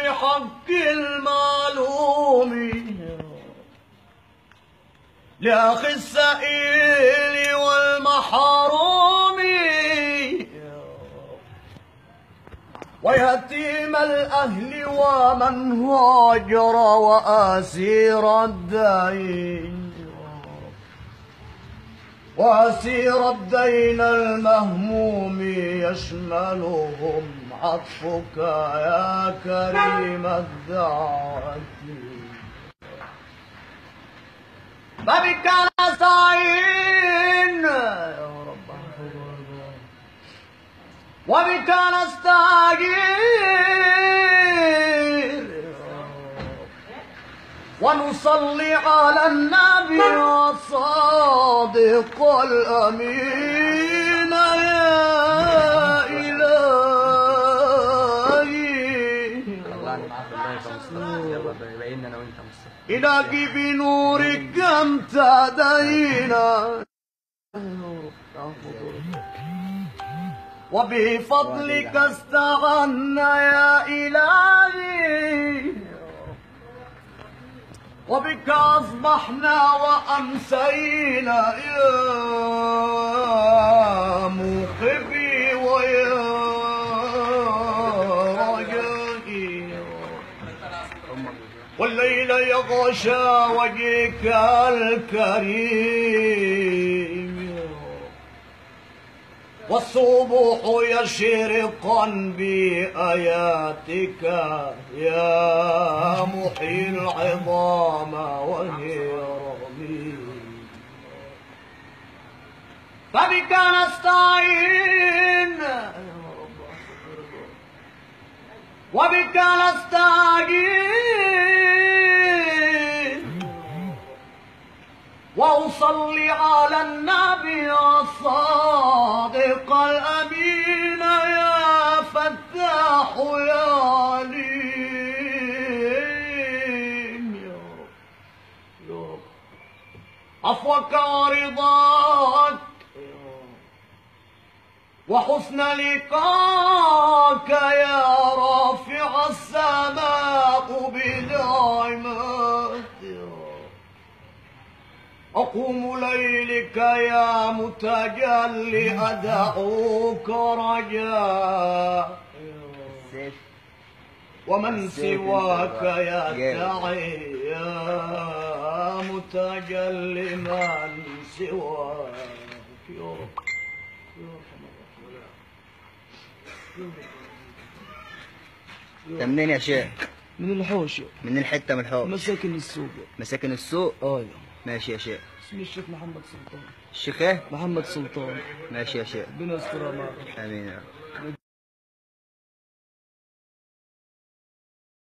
بحق المعلوم لأخي السائل والمحروم ويتيم الأهل ومن هاجر وأسير الدين وأسير الدين المهموم يشملهم عطفك يا كريم الدعوة بابك نستعين يا رب وبك نستعين ونصلي على النبي الصادق الأمين يا إلهي الله انا معاك والله يا مصطفى يلا باين انا وانت مصطفى إلهي بنورك امتدينا وبفضلك استغنى يا إلهي وبك أصبحنا وأمسينا يا موقفي ويا رجائي والليل يغشى وجهك الكريم والصبح يشرقا بآياتك يا محيي العظام وهي رميم فبك نستعين وبك نستعين وأصلي على النبي الصادق الأمين يا فتاح يا عليم يا رب يا رب عفوك ورضاك وحسن لقاك يا رافع السماء بنعمات يا رب أقوم ليلك يا متجلي أدعوك رجاء ومن سواك يدعي يا متجلي من سواك يا رب انت منين يا شيخ من الحوش من الحته من الحوش مساكن السوق مساكن السوق ايوه ماشي يا شيخ اسمي الشيخ محمد سلطان الشيخ ايه محمد سلطان ماشي يا شيخ ربنا يسترها معك امين يا رب